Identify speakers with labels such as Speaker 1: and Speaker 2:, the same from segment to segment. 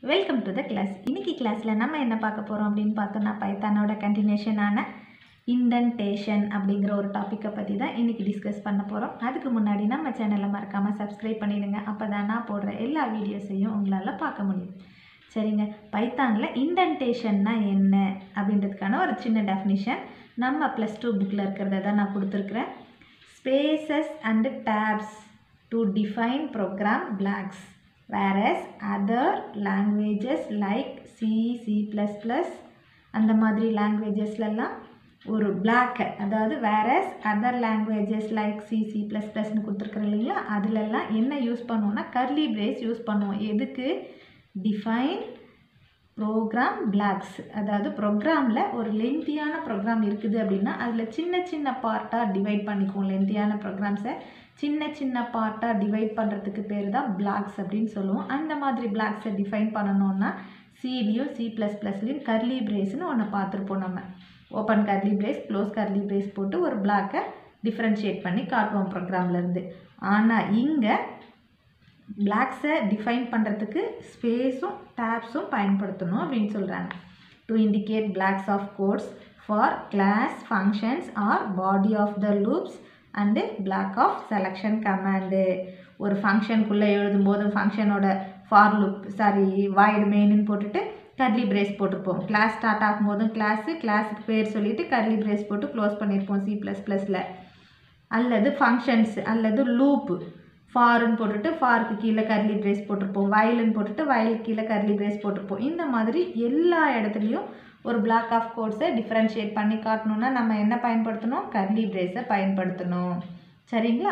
Speaker 1: welcome to the class இன்னைக்கு கிளாஸில் நம்ம என்ன பார்க்க போகிறோம் அப்படின்னு பார்த்தோன்னா பைத்தானோட கண்டினியூஷனான இண்டன்டேஷன் அப்படிங்கிற ஒரு டாப்பிக்கை பற்றி தான் இன்றைக்கி டிஸ்கஸ் பண்ண போகிறோம் அதுக்கு முன்னாடி நம்ம சேனலை மறக்காமல் சப்ஸ்கிரைப் பண்ணிடுங்க அப்போ தான் நான் போடுற எல்லா வீடியோஸையும் உங்களால் பார்க்க முடியும் சரிங்க பைத்தானில் இண்டன்டேஷன்னா என்ன அப்படின்றதுக்கான ஒரு சின்ன டெஃபினிஷன் நம்ம ப்ளஸ் டூ புக்கில் இருக்கிறத தான் நான் கொடுத்துருக்குறேன் spaces and tabs to define program blocks whereas other languages like C, C++ அந்த மாதிரி லாங்குவேஜஸ்லலாம் ஒரு பிளாக் அதாவது whereas other languages like C, C++ ப்ளஸ்னு கொடுத்துருக்குறோம் இல்லைங்களா அதிலெல்லாம் என்ன யூஸ் பண்ணுவோம்னா கர்லி பிரேஸ் யூஸ் பண்ணுவோம் எதுக்கு டிஃபைன் ப்ரோக்ராம் பிளாக்ஸ் அதாவது ப்ரோக்ராமில் ஒரு லென்த்தியான ப்ரோக்ராம் இருக்குது அப்படின்னா அதில் சின்ன சின்ன பார்ட்டாக டிவைட் பண்ணிக்குவோம் லென்த்தியான ப்ரோக்ராம்ஸை சின்ன சின்ன பார்ட்டாக டிவைட் பண்ணுறதுக்கு பேர் தான் பிளாக்ஸ் அப்படின்னு சொல்லுவோம் அந்த மாதிரி பிளாக்ஸை டிஃபைன் பண்ணணுன்னா சிலையும் சி ப்ளஸ் ப்ளஸ்லையும் கர்லி பிரேஸ்னு ஒன்று பார்த்துருப்போம் நம்ம open curly brace close curly brace போட்டு ஒரு பிளாக்கை டிஃப்ரென்ஷியேட் பண்ணி காட்டுவோம் ப்ரோக்ராம்லேருந்து ஆனால் இங்கே பிளாக்ஸை டிஃபைன் பண்ணுறதுக்கு ஸ்பேஸும் டேப்ஸும் பயன்படுத்தணும் அப்படின்னு சொல்கிறாங்க to indicate blocks of codes for class functions or body of the loops and block of selection command ஒரு ஃபங்க்ஷனுக்குள்ளே எழுதும்போது ஃபங்க்ஷனோட ஃபார் லுப் சாரி வாய்டு மெயின்னு போட்டுட்டு கர்லி பிரேஸ் போட்டிருப்போம் கிளாஸ் ஸ்டார்ட் ஆகும்போதும் கிளாஸு கிளாஸுக்கு பேர் சொல்லிவிட்டு கர்லி பிரேஸ் போட்டு க்ளோஸ் பண்ணியிருப்போம் சி ப்ளஸ் ப்ளஸில் அல்லது ஃபங்க்ஷன்ஸ் அல்லது லூப்பு ஃபாருன்னு போட்டுட்டு ஃபாருக்கு கீழே கர்லி பிரேஸ் போட்டிருப்போம் வயலுன்னு போட்டுட்டு வயலுக்கு கீழே கர்லி பிரேஸ் போட்டிருப்போம் இந்த மாதிரி எல்லா இடத்துலையும் ஒரு பிளாக் ஆஃப் கோட்ஸை டிஃப்ரென்ஷியேட் பண்ணி காட்டணுன்னா நம்ம என்ன பயன்படுத்தணும் கர்லி பிரேஸை பயன்படுத்தணும் சரிங்களா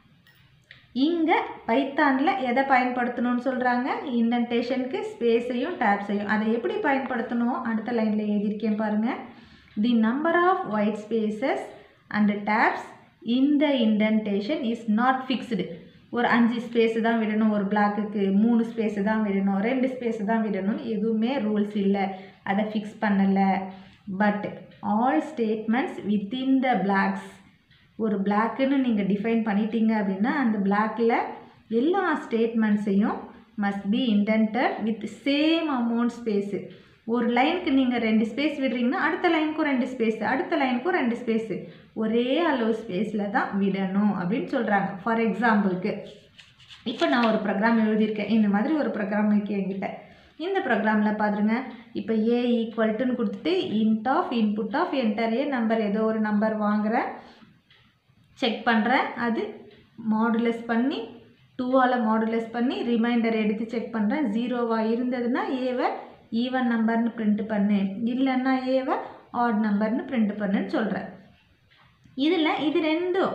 Speaker 1: இங்கே பைத்தானில் எதை பயன்படுத்தணும்னு சொல்கிறாங்க இண்டன்டேஷனுக்கு ஸ்பேஸையும் டேப்ஸையும் அதை எப்படி பயன்படுத்தணும் அடுத்த லைனில் எழுதியிருக்கேன் பாருங்கள் the number of white spaces and tabs இந்த இண்டன்டேஷன் இஸ் நாட் ஃபிக்ஸ்டு ஒரு அஞ்சு ஸ்பேஸு தான் விடணும் ஒரு பிளாக்குக்கு மூணு ஸ்பேஸு தான் விடணும் ரெண்டு ஸ்பேஸு தான் விடணும்னு எதுவுமே ரூல்ஸ் இல்லை அதை ஃபிக்ஸ் பண்ணலை but all statements within the blocks ஒரு பிளாக்குன்னு நீங்கள் டிஃபைன் பண்ணிட்டீங்க அப்படின்னா அந்த பிளாக்கில் எல்லா ஸ்டேட்மெண்ட்ஸையும் must be indented with same amount space ஒரு லைனுக்கு நீங்கள் ரெண்டு ஸ்பேஸ் விடுறீங்கன்னா அடுத்த லைனுக்கும் ரெண்டு ஸ்பேஸு அடுத்த லைனுக்கும் ரெண்டு ஸ்பேஸு ஒரே அளவு ஸ்பேஸில் தான் விடணும் அப்படின்னு சொல்கிறாங்க ஃபார் எக்ஸாம்பிளுக்கு இப்போ நான் ஒரு ப்ரோக்ராம் எழுதியிருக்கேன் இந்த மாதிரி ஒரு ப்ரோக்ராம் இருக்கு என்கிட்ட இந்த ப்ரோக்ராமில் பாருங்க இப்போ ஏ ஈக்குவல்ட்டுன்னு கொடுத்துட்டு int of input of enter a number ஏதோ ஒரு நம்பர் வாங்குகிறேன் செக் பண்ணுறேன் அது மாடுலஸ் பண்ணி டூவால் மாடுலஸ் பண்ணி ரிமைண்டர் எடுத்து செக் பண்ணுறேன் ஜீரோவாக இருந்ததுன்னா ஏவை ஈவன் நம்பர்னு பிரிண்ட் பண்ணு இல்லைன்னா ஏவை ஆட் நம்பர்னு பிரிண்ட் பண்ணுன்னு சொல்கிறேன் இதில் இது ரெண்டும்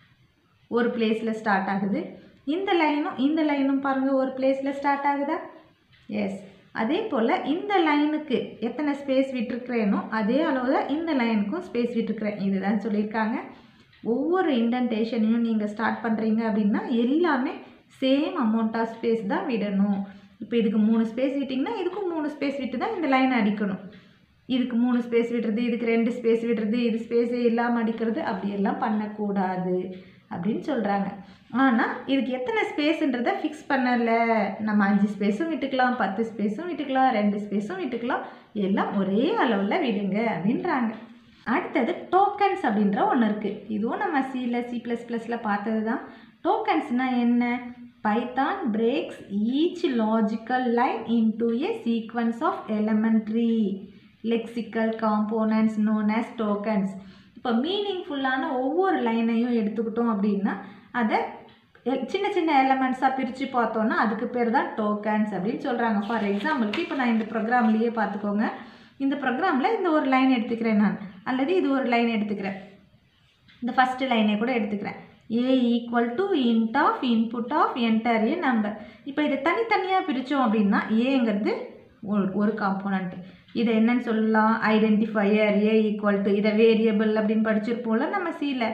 Speaker 1: ஒரு பிளேஸில் ஸ்டார்ட் ஆகுது இந்த லைனும் இந்த லைனும் பாருங்கள் ஒரு பிளேஸில் ஸ்டார்ட் ஆகுதா எஸ் அதே போல் இந்த லைனுக்கு எத்தனை ஸ்பேஸ் விட்டுருக்குறேனோ அதே அளவு தான் இந்த லைனுக்கும் ஸ்பேஸ் விட்டுருக்குறேன் இதுதான் சொல்லியிருக்காங்க ஒவ்வொரு இண்டன்டேஷனையும் நீங்கள் ஸ்டார்ட் பண்ணுறீங்க அப்படின்னா எல்லாமே சேம் அமௌண்ட் ஆஃப் ஸ்பேஸ் தான் விடணும் இப்போ இதுக்கு மூணு ஸ்பேஸ் விட்டிங்கன்னா இதுக்கும் மூணு ஸ்பேஸ் விட்டு தான் இந்த லைனை அடிக்கணும் இதுக்கு மூணு ஸ்பேஸ் விடுறது இதுக்கு ரெண்டு ஸ்பேஸ் விடுறது இது ஸ்பேஸே இல்லாமல் அடிக்கிறது அப்படியெல்லாம் பண்ணக்கூடாது அப்படின்னு சொல்கிறாங்க ஆனால் இதுக்கு எத்தனை ஸ்பேஸுன்றதை ஃபிக்ஸ் பண்ணலை நம்ம அஞ்சு ஸ்பேஸும் விட்டுக்கலாம் பத்து ஸ்பேஸும் விட்டுக்கலாம் ரெண்டு ஸ்பேஸும் விட்டுக்கலாம் எல்லாம் ஒரே அளவில் விடுங்க அப்படின்றாங்க அடுத்தது டோக்கன்ஸ் அப்படின்ற ஒன்று இருக்குது இதுவும் நம்ம சியில் சி ப்ளஸ் ப்ளஸில் பார்த்தது தான் டோக்கன்ஸ்னால் என்ன Python breaks each logical line into a sequence of elementary lexical components known as tokens இப்போ மீனிங்ஃபுல்லான ஒவ்வொரு லைனையும் எடுத்துக்கிட்டோம் அப்படின்னா அதை சின்ன சின்ன எலமெண்ட்ஸாக பிரித்து பார்த்தோன்னா அதுக்கு பேர் தான் டோக்கன்ஸ் அப்படின்னு சொல்கிறாங்க ஃபார் எக்ஸாம்பிளுக்கு இப்போ நான் இந்த ப்ரோக்ராம்லேயே பார்த்துக்கோங்க இந்த ப்ரோக்ராமில் இந்த ஒரு லைன் எடுத்துக்கிறேன் நான் அல்லது இது ஒரு லைன் எடுத்துக்கிறேன் இந்த ஃபஸ்ட்டு லைனை கூட எடுத்துக்கிறேன் A equal to int of input of enter a number இப்போ இதை தனித்தனியாக பிரித்தோம் அப்படின்னா ஏங்கிறது ஒரு ஒரு காம்போனண்ட் இதை என்னன்னு சொல்லலாம் ஐடென்டிஃபையர் ஏ ஈக்குவல் டு இதை வேரியபிள் அப்படின்னு படிச்சிருப்போம்ல நம்ம சியில்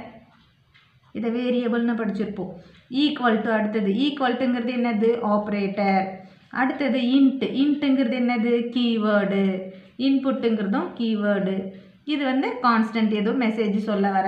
Speaker 1: இதை வேரியபிள்னு படிச்சிருப்போம் ஈக்குவல் டு அடுத்தது ஈக்குவல்ட்டுங்கிறது என்னது ஆப்ரேட்டர் அடுத்தது இன்ட் இன்ட்டுங்கிறது என்னது கீவேர்டு இன்புட்டுங்கிறதும் கீவேர்டு இது வந்து கான்ஸ்டன்ட் ஏதோ மெசேஜ் சொல்ல வர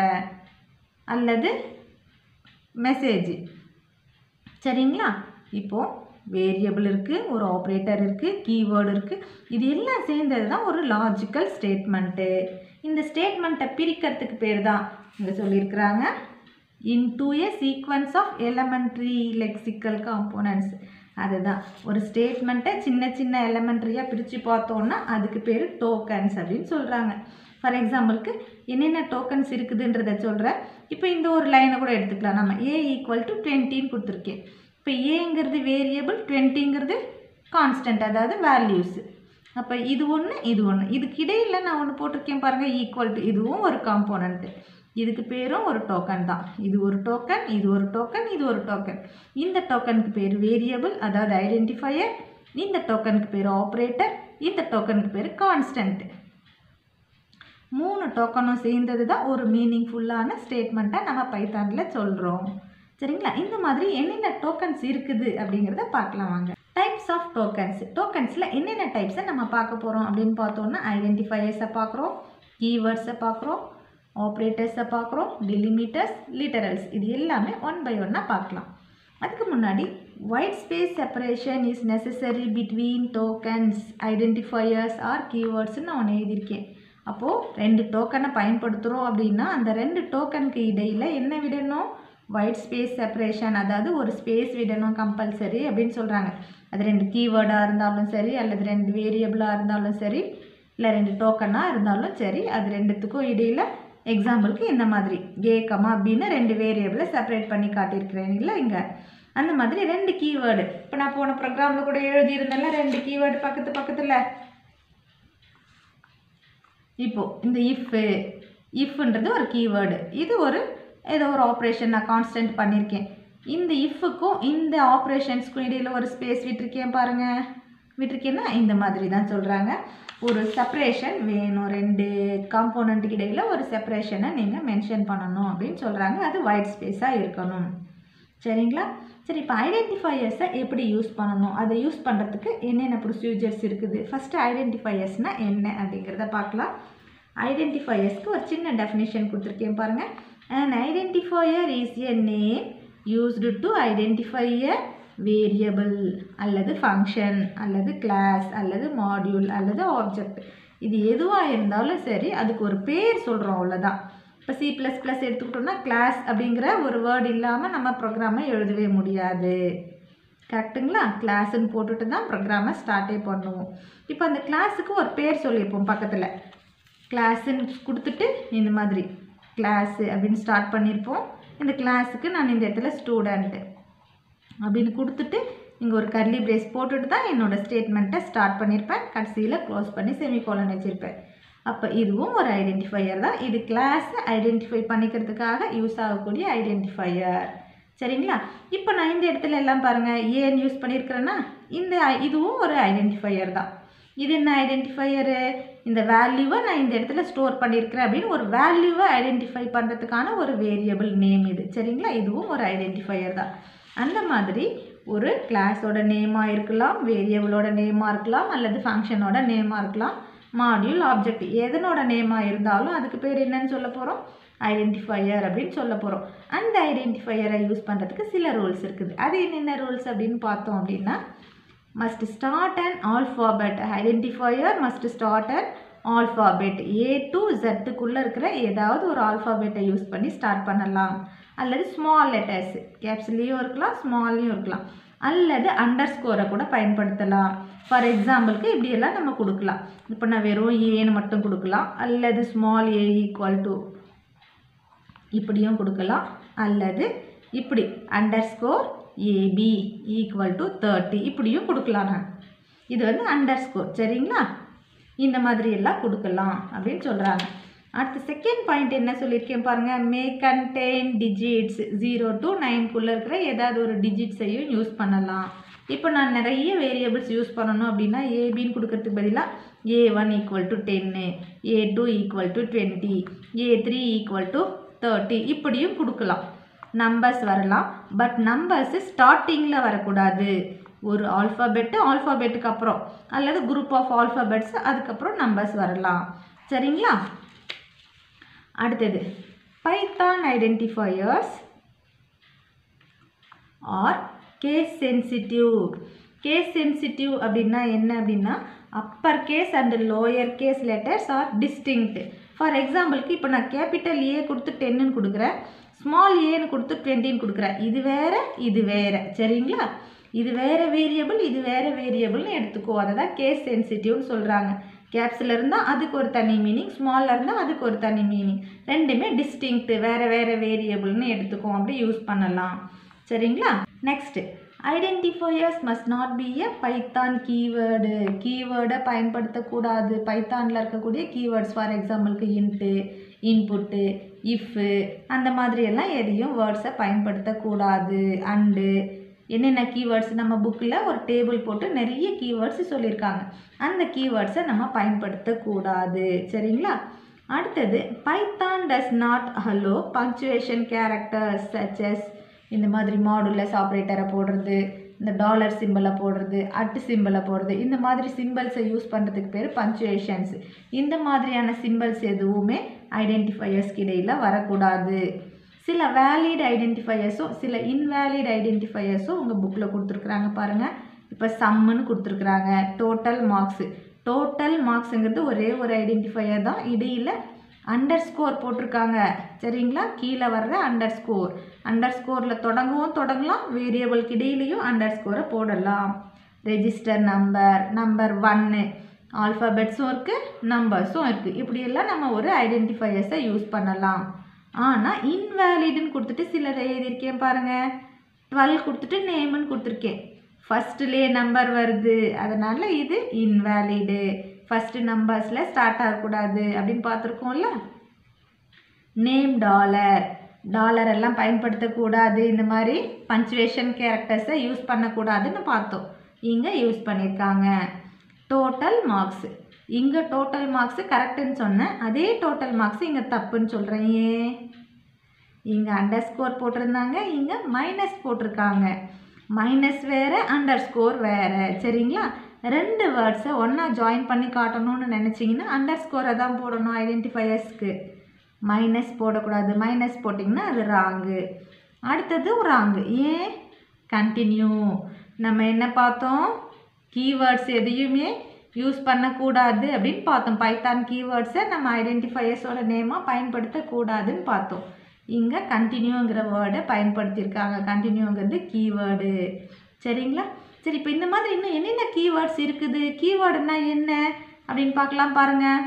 Speaker 1: அல்லது மெசேஜ் சரிங்களா இப்போது வேரியபிள் இருக்குது ஒரு ஆப்ரேட்டர் இருக்குது கீவேர்டு இருக்குது இது எல்லாம் சேர்ந்தது தான் ஒரு லாஜிக்கல் ஸ்டேட்மெண்ட்டு இந்த ஸ்டேட்மெண்ட்டை பிரிக்கிறதுக்கு பேர் தான் இங்கே சொல்லியிருக்கிறாங்க into a sequence of elementary lexical components அதுதான் ஒரு ஸ்டேட்மெண்ட்டை சின்ன சின்ன எலமெண்ட்ரியாக பிரித்து பார்த்தோன்னா அதுக்கு பேர் டோக்கன்ஸ் அப்படின்னு சொல்கிறாங்க ஃபார் எக்ஸாம்பிளுக்கு என்னென்ன டோக்கன்ஸ் இருக்குதுன்றத சொல்கிறேன் இப்போ இந்த ஒரு லைனை கூட எடுத்துக்கலாம் நம்ம ஏ ஈக்குவல் டு டுவெண்ட்டின்னு கொடுத்துருக்கேன் இப்போ ஏங்கிறது வேரியபிள் டுவெண்ட்டிங்கிறது கான்ஸ்டன்ட் அதாவது வேல்யூஸ் அப்போ இது ஒன்று இது ஒன்று இதுக்கு இடையில் நான் ஒன்று போட்டிருக்கேன் பாருங்கள் ஈக்குவல் டு இதுவும் ஒரு காம்போனண்ட்டு இதுக்கு பேரும் ஒரு டோக்கன் தான் இது ஒரு டோக்கன் இது ஒரு டோக்கன் இது ஒரு டோக்கன் இந்த டோக்கனுக்கு பேர் வேரியபிள் அதாவது ஐடென்டிஃபையர் இந்த டோக்கனுக்கு பேர் ஆப்ரேட்டர் இந்த டோக்கனுக்கு பேர் கான்ஸ்டன்ட் மூணு டோக்கனும் சேர்ந்தது தான் ஒரு மீனிங்ஃபுல்லான ஸ்டேட்மெண்ட்டை நம்ம பைத்தானில் சொல்கிறோம் சரிங்களா இந்த மாதிரி என்னென்ன டோக்கன்ஸ் இருக்குது அப்படிங்கிறத பார்க்கலாம் வாங்க டைப்ஸ் ஆஃப் டோக்கன்ஸ் டோக்கன்ஸில் என்னென்ன டைப்ஸை நம்ம பார்க்க போகிறோம் அப்படின்னு பார்த்தோன்னா ஐடென்டிஃபையர்ஸை பார்க்குறோம் கீவேர்ட்ஸை பார்க்குறோம் ஆப்ரேட்டர்ஸை பார்க்குறோம் டிலிமிட்டர்ஸ் லிட்டரல்ஸ் இது எல்லாமே ஒன் பை ஒன்னாக பார்க்கலாம் அதுக்கு முன்னாடி white space separation is necessary between tokens identifiers are கீவேர்ட்ஸ்னு நான் ஒன்று எழுதியிருக்கேன் அப்போது ரெண்டு டோக்கனை பயன்படுத்துகிறோம் அப்படின்னா அந்த ரெண்டு டோக்கனுக்கு இடையில் என்ன விடணும் ஒயிட் ஸ்பேஸ் செப்பரேஷன் அதாவது ஒரு ஸ்பேஸ் விடணும் கம்பல்சரி அப்படின்னு சொல்கிறாங்க அது ரெண்டு கீவேர்டாக இருந்தாலும் சரி அல்லது ரெண்டு வேரியபிளாக இருந்தாலும் சரி இல்லை ரெண்டு டோக்கனாக இருந்தாலும் சரி அது ரெண்டுத்துக்கும் இடையில் எக்ஸாம்பிளுக்கு இந்த மாதிரி ஏ கமா அப்படின்னு ரெண்டு வேரியபிளை செப்பரேட் பண்ணி காட்டியிருக்கிறேன் இல்லை இங்கே அந்த மாதிரி ரெண்டு கீவேர்டு இப்போ நான் போன ப்ரோக்ராமில் கூட எழுதியிருந்தேன்ல ரெண்டு கீவேர்டு பக்கத்து பக்கத்தில் இப்போது இந்த இஃப்பு இஃப்ன்றது ஒரு கீவேர்டு இது ஒரு ஏதோ ஒரு ஆப்ரேஷன் நான் கான்ஸ்டன்ட் பண்ணியிருக்கேன் இந்த இஃப்புக்கும் இந்த ஆப்ரேஷன்ஸ்க்கும் இடையில் ஒரு ஸ்பேஸ் விட்டுருக்கேன் பாருங்கள் விட்டுருக்கேன்னா இந்த மாதிரி தான் சொல்கிறாங்க ஒரு செப்பரேஷன் வேணும் ரெண்டு காம்போனண்ட்டுக்கு இடையில் ஒரு செப்பரேஷனை நீங்கள் மென்ஷன் பண்ணணும் அப்படின்னு சொல்கிறாங்க அது ஒயிட் ஸ்பேஸாக இருக்கணும் சரிங்களா சரி இப்போ ஐடென்டிஃபையர்ஸை எப்படி யூஸ் பண்ணணும் அதை யூஸ் பண்ணுறதுக்கு என்னென்ன ப்ரொசீஜர்ஸ் இருக்குது ஃபஸ்ட்டு ஐடென்டிஃபையர்ஸ்னால் என்ன அப்படிங்கிறத பார்க்கலாம் ஐடென்டிஃபையர்ஸ்க்கு ஒரு சின்ன டெஃபினேஷன் கொடுத்துருக்கேன் பாருங்கள் an identifier is a name used to identify a variable அல்லது ஃபங்க்ஷன் அல்லது கிளாஸ் அல்லது மாடியூல் அல்லது ஆப்ஜெக்ட் இது எதுவாக இருந்தாலும் சரி அதுக்கு ஒரு பேர் சொல்கிறோம் அவ்வளோதான் இப்போ சி ப்ளஸ் ப்ளஸ் எடுத்துக்கிட்டோம்னா கிளாஸ் அப்படிங்கிற ஒரு வேர்டு இல்லாமல் நம்ம ப்ரோக்ராமை எழுதவே முடியாது கரெக்டுங்களா கிளாஸ்ன்னு போட்டுட்டு தான் ப்ரோக்ராமை ஸ்டார்ட்டே பண்ணுவோம் இப்போ அந்த கிளாஸுக்கு ஒரு பேர் சொல்லியிருப்போம் பக்கத்தில் கிளாஸுன்னு கொடுத்துட்டு இந்த மாதிரி கிளாஸு அப்படின்னு ஸ்டார்ட் பண்ணியிருப்போம் இந்த கிளாஸுக்கு நான் இந்த இடத்துல ஸ்டூடெண்ட்டு அப்படின்னு கொடுத்துட்டு இங்கே ஒரு கர்லி பிரேஸ் போட்டுட்டு தான் என்னோடய ஸ்டேட்மெண்ட்டை ஸ்டார்ட் பண்ணியிருப்பேன் கடைசியில் க்ளோஸ் பண்ணி செமிகோலன் வச்சுருப்பேன் அப்போ இதுவும் ஒரு ஐடென்டிஃபையர் தான் இது கிளாஸை ஐடென்டிஃபை பண்ணிக்கிறதுக்காக யூஸ் ஆகக்கூடிய ஐடென்டிஃபையர் சரிங்களா இப்போ நான் இந்த இடத்துல எல்லாம் பாருங்கள் ஏன் யூஸ் பண்ணியிருக்கிறேன்னா இந்த ஐ- இதுவும் ஒரு ஐடென்டிஃபையர் தான் இது என்ன ஐடென்டிஃபையரு இந்த வேல்யூவை நான் இந்த இடத்துல ஸ்டோர் பண்ணியிருக்கிறேன் அப்படின்னு ஒரு வேல்யூவை ஐடென்டிஃபை பண்ணுறதுக்கான ஒரு வேரியபிள் நேம் இது சரிங்களா இதுவும் ஒரு ஐடென்டிஃபையர் தான் அந்த மாதிரி ஒரு கிளாஸோட நேமாக இருக்கலாம் வேரியபிளோட நேமாக இருக்கலாம் அல்லது ஃபங்க்ஷனோட நேமாக இருக்கலாம் மாடியூல் ஆப்ஜெக்ட் எதனோட நேமாக இருந்தாலும் அதுக்கு பேர் என்னன்னு சொல்ல போகிறோம் ஐடென்டிஃபையர் அப்படின்னு சொல்ல போகிறோம் அந்த ஐடென்டிஃபையரை யூஸ் பண்ணுறதுக்கு சில ரூல்ஸ் இருக்குது அது என்னென்ன ரூல்ஸ் அப்படின்னு பார்த்தோம் அப்படின்னா must start an alphabet identifier must start an alphabet a to z க்குள்ள இருக்கிற ஏதாவது ஒரு ஆல்ஃபாபெட்டை யூஸ் பண்ணி ஸ்டார்ட் பண்ணலாம் அல்லது ஸ்மால் லெட்டர்ஸ் கேப்ஸ்லேயும் இருக்கலாம் ஸ்மால்லையும் இருக்கலாம் அல்லது அண்டர் ஸ்கோரை கூட பயன்படுத்தலாம் ஃபார் எக்ஸாம்பிளுக்கு இப்படியெல்லாம் நம்ம கொடுக்கலாம் இப்போ நான் வெறும் ஏன்னு மட்டும் கொடுக்கலாம் அல்லது ஸ்மால் ஏ ஈக்குவல் டு இப்படியும் கொடுக்கலாம் அல்லது இப்படி underscore AB equal to thirty இப்படியும் கொடுக்கலாம் நான் இது வந்து அண்டர் ஸ்கோர் சரிங்களா இந்த மாதிரி எல்லாம் கொடுக்கலாம் அப்படின்னு சொல்கிறாங்க அடுத்து செகண்ட் பாயிண்ட் என்ன சொல்லியிருக்கேன் பாருங்கள் may contain digits zero to நைன்குள்ளே இருக்கிற ஏதாவது ஒரு டிஜிட்ஸையும் யூஸ் பண்ணலாம் இப்போ நான் நிறைய வேரியபிள்ஸ் யூஸ் பண்ணணும் அப்படின்னா ஏபின்னு கொடுக்கறதுக்கு பதிலாக ஏ ஒன் ஈக்குவல் டு டென்னு A two equal to twenty A three equal to thirty இப்படியும் கொடுக்கலாம் நம்பர்ஸ் வரலாம் பட் நம்பர்ஸ் ஸ்டார்டிங்கில் வரக்கூடாது ஒரு ஆல்ஃபாபெட்டு ஆல்ஃபாபெட்டுக்கு அப்புறம் அல்லது குரூப் ஆஃப் ஆல்ஃபாபெட்ஸ் அதுக்கப்புறம் நம்பர்ஸ் வரலாம் சரிங்களா அடுத்தது Python identifiers are case sensitive case sensitive அப்படின்னா என்ன அப்படின்னா upper case and lower case letters are distinct for எக்ஸாம்பிளுக்கு இப்போ நான் கேபிட்டல் ஏ கொடுத்து டென்னுன்னு கொடுக்குறேன் ஸ்மால் ஏன்னு கொடுத்து டுவெண்ட்டின்னு கொடுக்குறேன் இது வேற இது வேற சரிங்களா இது வேற வேரியபிள் இது வேற வேரியபிள்னு எடுத்துக்கோ அதை தான் கேஸ் சென்சிட்டிவ்னு சொல்கிறாங்க கேப்ஸில் இருந்தால் அதுக்கு ஒரு தனி மீனிங் ஸ்மாலில் இருந்தால் அதுக்கு ஒரு தனி மீனிங் ரெண்டுமே டிஸ்டிங்க்ட் வேறு வேறு வேரியபிள்னு எடுத்துக்கோ அப்படி யூஸ் பண்ணலாம் சரிங்களா next identifiers must not be a Python keyword கீவேர்டை பயன்படுத்தக்கூடாது பைத்தானில் இருக்கக்கூடிய கீவேர்ட்ஸ் ஃபார் எக்ஸாம்பிளுக்கு இன்ட்டு இன்புட்டு இஃப்பு அந்த மாதிரியெல்லாம் எதையும் வேர்ட்ஸை பயன்படுத்தக்கூடாது அண்டு என்னென்ன கீவேர்ட்ஸ் நம்ம புக்கில் ஒரு டேபிள் போட்டு நிறைய கீவேர்ட்ஸ் சொல்லியிருக்காங்க அந்த கீவேர்ட்ஸை நம்ம பயன்படுத்தக்கூடாது சரிங்களா அடுத்தது Python does not allow punctuation characters such as இந்த மாதிரி மாடுலஸ் ஆப்ரேட்டரை போடுறது இந்த டாலர் சிம்பிளை போடுறது அட்டு சிம்பிளை போடுறது இந்த மாதிரி சிம்பிள்ஸை யூஸ் பண்ணுறதுக்கு பேர் பங்க்சுவேஷன்ஸ் இந்த மாதிரியான சிம்பிள்ஸ் எதுவுமே ஐடென்டிஃபையர்ஸ்க்கு இடையில் வரக்கூடாது சில வேலிட் ஐடென்டிஃபையர்ஸும் சில இன்வேலிட் ஐடென்டிஃபையர்ஸும் உங்கள் புக்கில் கொடுத்துருக்குறாங்க பாருங்கள் இப்போ சம்முன்னு கொடுத்துருக்குறாங்க டோட்டல் மார்க்ஸு டோட்டல் மார்க்ஸுங்கிறது ஒரே ஒரு ஐடென்டிஃபையர் தான் இடையில் அண்டர் ஸ்கோர் போட்டிருக்காங்க சரிங்களா கீழே வர்ற அண்டர் ஸ்கோர் அண்டர் ஸ்கோரில் தொடங்கவும் தொடங்கலாம் வேரியபிளுக்கு இடையிலையும் அண்டர் ஸ்கோரை போடலாம் ரெஜிஸ்டர் நம்பர் நம்பர் ஒன்று ஆல்ஃபபெட்ஸும் இருக்குது நம்பர்ஸும் இருக்குது இப்படியெல்லாம் நம்ம ஒரு ஐடென்டிஃபையர்ஸை யூஸ் பண்ணலாம் ஆனால் இன்வேலிடுன்னு கொடுத்துட்டு சிலதை எழுதியிருக்கேன் பாருங்கள் டுவெல் கொடுத்துட்டு நேமுன்னு கொடுத்துருக்கேன் ஃபஸ்ட்டுலேயே நம்பர் வருது அதனால் இது இன்வேலிடு ஃபஸ்ட்டு நம்பர்ஸில் ஸ்டார்ட் ஆகக்கூடாது அப்படின்னு பார்த்துருக்கோம்ல நேம் டாலர் டாலர் எல்லாம் பயன்படுத்தக்கூடாது இந்த மாதிரி பஞ்சுவேஷன் கேரக்டர்ஸை யூஸ் பண்ணக்கூடாதுன்னு பார்த்தோம் இங்கே யூஸ் பண்ணியிருக்காங்க டோட்டல் மார்க்ஸ் இங்கே டோட்டல் மார்க்ஸு கரெக்டுன்னு சொன்னேன் அதே டோட்டல் மார்க்ஸ் இங்கே தப்புன்னு சொல்கிறேன் ஏன் இங்கே அண்டர் ஸ்கோர் போட்டிருந்தாங்க இங்கே மைனஸ் போட்டிருக்காங்க மைனஸ் வேறு அண்டர் ஸ்கோர் வேறு சரிங்களா ரெண்டு வேர்ட்ஸை ஒன்றா ஜாயின் பண்ணி காட்டணும்னு நினச்சிங்கன்னா அண்டர் ஸ்கோரை தான் போடணும் ஐடென்டிஃபையர்ஸ்க்கு மைனஸ் போடக்கூடாது மைனஸ் போட்டிங்கன்னா அது ராங்கு அடுத்தது ராங்கு ஏன் கண்டினியூ நம்ம என்ன பார்த்தோம் கீவேர்ட்ஸ் எதையுமே யூஸ் பண்ணக்கூடாது அப்படின்னு பார்த்தோம் பைத்தான் கீவேர்ட்ஸை நம்ம ஐடென்டிஃபையர்ஸோட நேமாக பயன்படுத்தக்கூடாதுன்னு பார்த்தோம் இங்கே கண்டினியூங்கிற வேர்டை பயன்படுத்தியிருக்காங்க கண்டினியூங்கிறது கீவேர்டு சரிங்களா சரி இப்போ இந்த மாதிரி இன்னும் என்னென்ன கீவேர்ட்ஸ் இருக்குது கீவேர்டுனா என்ன அப்படின்னு பார்க்கலாம் பாருங்கள்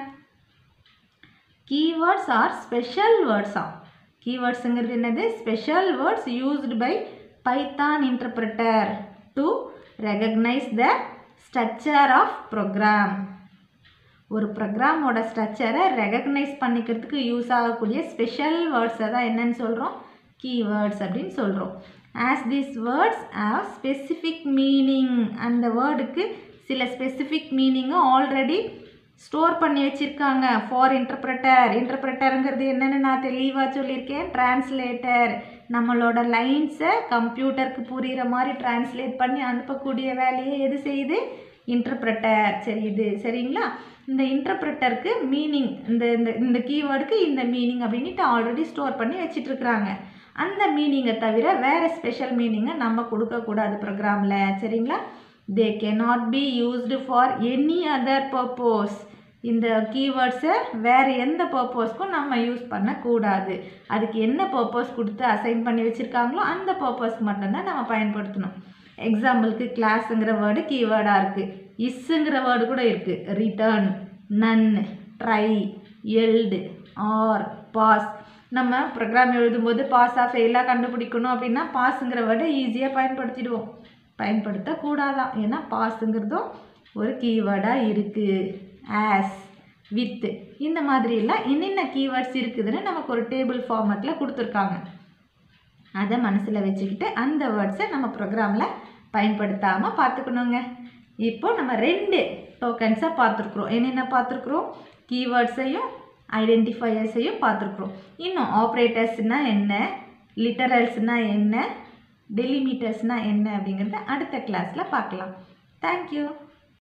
Speaker 1: கீவேர்ட்ஸ் ஆர் ஸ்பெஷல் வேர்ட்ஸா கீவேர்ட்ஸுங்கிறது என்னது special words used by Python interpreter to recognize the structure of program ஒரு ப்ரோக்ராமோட ஸ்ட்ரக்சரை ரெகக்னைஸ் பண்ணிக்கிறதுக்கு யூஸ் ஆகக்கூடிய ஸ்பெஷல் வேர்ட்ஸை தான் என்னன்னு சொல்கிறோம் கீவேர்ட்ஸ் அப்படின்னு சொல்கிறோம் as these words have specific meaning அந்த வேர்டுக்கு சில ஸ்பெசிஃபிக் மீனிங்கும் ஆல்ரெடி ஸ்டோர் பண்ணி வச்சுருக்காங்க ஃபார் இன்டர்பிரட்டர் இன்டர்பிரட்டருங்கிறது என்னென்னு நான் தெளிவாக சொல்லியிருக்கேன் டிரான்ஸ்லேட்டர் நம்மளோட லைன்ஸை கம்ப்யூட்டருக்கு புரிகிற மாதிரி டிரான்ஸ்லேட் பண்ணி அனுப்பக்கூடிய வேலையை எது செய்யுது இன்டர்பிரட்டர் சரி இது சரிங்களா இந்த இன்டர்பிரட்டருக்கு மீனிங் இந்த இந்த இந்த கீவேர்டுக்கு இந்த மீனிங் அப்படின்ட்டு ஆல்ரெடி ஸ்டோர் பண்ணி வச்சிட்ருக்குறாங்க அந்த மீனிங்கை தவிர வேறு ஸ்பெஷல் மீனிங்கை நம்ம கொடுக்கக்கூடாது ப்ரோக்ராமில் சரிங்களா they cannot be used for any other purpose இந்த கீவேர்ட்ஸை வேறு எந்த பர்பஸ்க்கும் நம்ம யூஸ் பண்ணக்கூடாது அதுக்கு என்ன பர்பஸ் கொடுத்து அசைன் பண்ணி வச்சுருக்காங்களோ அந்த பர்பஸ்க்கு மட்டும்தான் நம்ம பயன்படுத்தணும் எக்ஸாம்பிளுக்கு கிளாஸுங்கிற வேர்டு கீவேர்டாக இருக்குது இஸ்ஸுங்கிற வேர்டு கூட இருக்குது return none try yield or pass நம்ம ப்ரோக்ராம் எழுதும்போது பாஸாக ஃபெயிலாக கண்டுபிடிக்கணும் அப்படின்னா பாஸுங்கிற வேர்டை ஈஸியாக பயன்படுத்திடுவோம் பயன்படுத்தக்கூடாதான் ஏன்னா பாஸுங்கிறதும் ஒரு கீவேர்டாக இருக்குது ஆஸ் வித்து இந்த மாதிரிலாம் என்னென்ன கீவேர்ட்ஸ் இருக்குதுன்னு நமக்கு ஒரு டேபிள் ஃபார்மேட்டில் கொடுத்துருக்காங்க அதை மனசில் வச்சுக்கிட்டு அந்த வேர்ட்ஸை நம்ம ப்ரோக்ராமில் பயன்படுத்தாமல் பார்த்துக்கணுங்க இப்போ நம்ம ரெண்டு டோக்கன்ஸை பார்த்துருக்குறோம் என்னென்ன பார்த்துருக்குறோம் கீவேர்ட்ஸையும் ஐடென்டிஃபையர்ஸையும் பார்த்துருக்குறோம் இன்னும் ஆப்ரேட்டர்ஸ்னால் என்ன லிட்டரல்ஸ்னால் என்ன டெலிமீட்டர்ஸ்னால் என்ன அப்படிங்கிறத அடுத்த கிளாஸில் பார்க்கலாம் தேங்க்யூ